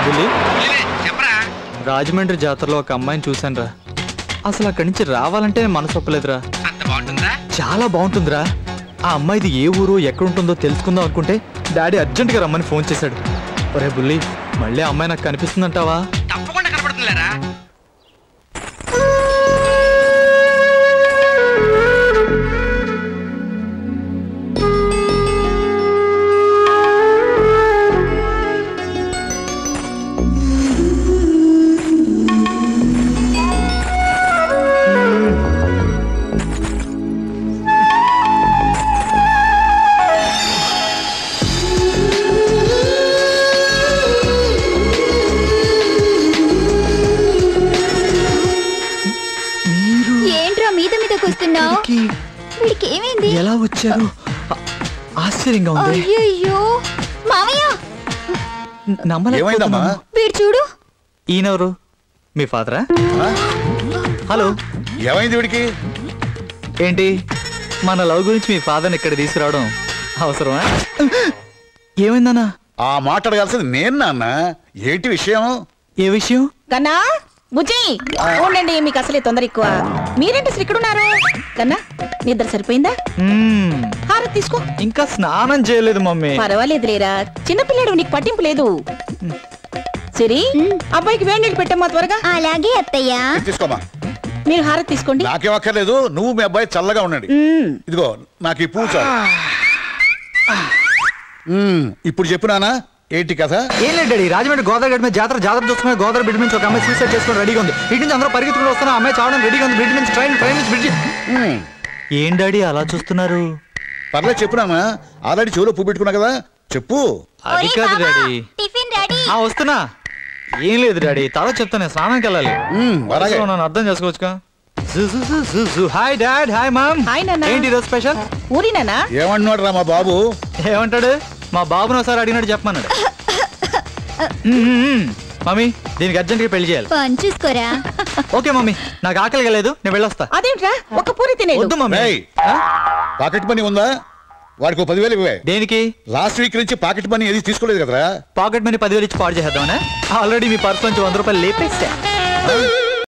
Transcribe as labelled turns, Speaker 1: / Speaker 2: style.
Speaker 1: బుల్లి
Speaker 2: చెప్పరా
Speaker 1: రాజమండ్రి జాతరలో ఒక అమ్మాయిని చూశానురా అసలు అక్కడి నుంచి రావాలంటే మనసు ఒప్పలేదురా
Speaker 2: అంత బాగుంటుందా
Speaker 1: చాలా బాగుంటుందిరా ఆ అమ్మాయిది ఏ ఊరు ఎక్కడుంటుందో తెలుసుకుందాం అనుకుంటే డాడీ అర్జెంటుగా రమ్మని ఫోన్ చేశాడు ఒరే బుల్లి మళ్ళీ ఆ అమ్మాయి నాకు కనిపిస్తుందంటావా
Speaker 2: తప్పకుండా కనపడుతుందిలేరా
Speaker 3: ఏంట్రా మీద మీదకి వస్తున్నావు
Speaker 1: ఇక్కడికి
Speaker 3: వీడికి ఏమైంది
Speaker 1: ఎలా వచ్చారు ఆ- ఆశ్చర్యంగా ఉంది
Speaker 3: అయ్యయ్యో మామయ్య
Speaker 4: ఏమైందమ్మా
Speaker 1: నమ్మలేకపోతున్నాను
Speaker 3: వీడు చూడు
Speaker 1: ఈయనెవరు మీ ఫాదరా హలో
Speaker 4: ఏమైంది వీడికి
Speaker 1: ఏంటి మన లవ్ గురించి మీ ఫాదర్ని ఇక్కడ తీసుకురావడం అవసరమా ఏమైందన్నా
Speaker 4: ఆ మాట అడగాల్సింది నేను నాన్న ఏంటి విషయం
Speaker 1: ఏ విషయం
Speaker 5: కన్నా బుజ్జి ఉండండి మీకు అసలే తొందర ఎక్కువ మీరేంటి అసలు ఇక్కడున్నారు కన్నా నిద్ర సరిపోయిందా
Speaker 1: మ్మ్,
Speaker 5: హారతి తీసుకో
Speaker 1: ఇంకా స్నానం చేయలేదు మమ్మీ
Speaker 5: పర్వాలేదు లేరా చిన్నపిల్లాడు నీకు పట్టింపు లేదు సిరి అబ్బాయికి వేడి నీళ్ళు పెట్టమ్మా త్వరగా
Speaker 3: అలాగే అత్తయ్య
Speaker 4: ఇది తీసుకోమా
Speaker 5: మీరు హారతి తీసుకోండి
Speaker 4: నాకేం అక్కర్లేదు నువ్వు మీ అబ్బాయి చల్లగా ఉండండి
Speaker 5: మ్మ్.
Speaker 4: ఇదిగో నాకు ఈ పువ్వు చాలు మ్మ్, ఇప్పుడు చెప్పు నానా ఏంటి కథ
Speaker 1: ఏం లేదు డాడీ రాజమండ్రి గోదావరి గడ్డ మీద జాతర జాతర చూస్తున్నా గోదావరి బ్రిడ్జ్ నుంచి ఒక అమ్మాయి సూసైడ్ చేసుకుని రెడీగా ఉంది ఇటు నుంచి అందరూ పరిగెత్తుకుని వస్తున్నా అమ్మాయి చావడం రెడీగా ఉంది బ్రిడ్జ్ నుంచి ట్రైన్ ట్రైన్ నుంచి బ్రిడ్జ్
Speaker 4: మ్మ్,
Speaker 1: ఏం డాడీ అలా చూస్తున్నారు
Speaker 4: పర్లేదు చెప్పు నాన్న ఆల్రెడీ చెవులో పువ్వు పెట్టుకున్నా కదా చెప్పు
Speaker 1: అది
Speaker 3: ఒరేయ్
Speaker 1: కాదు
Speaker 3: బావా,
Speaker 1: డాడీ
Speaker 3: టిఫిన్ రెడీ
Speaker 1: ఆ వస్తున్నా ఏం లేదు డాడీ తర్వాత చెప్తాను నేను స్నానానికి వెళ్ళాలి
Speaker 4: మ్మ్, అలాగే.
Speaker 1: వరుసలో నన్ను అర్థం చేసుకోవచ్చుగా జు, జు, జు, జు, జు. Hi dad hi mom
Speaker 5: hi నాన్న.
Speaker 1: ఏంటి ఈరోజు స్పెషల్
Speaker 5: ఊరినానా
Speaker 4: ఏమంటున్నాడు రా మా బాబు
Speaker 1: ఏమంటాడు మా బాబును ఒకసారి అడిగినట్టు చెప్పమన్నాడు మ్మ్, మ్మ్, మ్మ్. మమ్మీ దీనికి అర్జెంట్గా పెళ్లి చేయాలి
Speaker 3: పని చూసుకోరా
Speaker 1: ఓకే మమ్మీ నాకు ఆకలి లేదు నేను వెళ్ళొస్తా
Speaker 5: అదేంట్రా ఒక పూరి తినేడు
Speaker 1: వద్దు మమ్మీ
Speaker 4: ఏయ్.
Speaker 1: ఆ?
Speaker 4: పాకెట్ మనీ ఉందా వాడికి ఓ పదివేలు ఇవ్వే
Speaker 1: దేనికి
Speaker 4: లాస్ట్ వీక్ నుంచి పాకెట్ మనీ ఏది తీసుకోలేదు కదరా
Speaker 1: పాకెట్ మనీ పదివేలు ఇచ్చి పాడు చేద్దామనే ఆల్రెడీ మీ పర్స్ నుంచి వంద రూపాయలు లేపేస్తా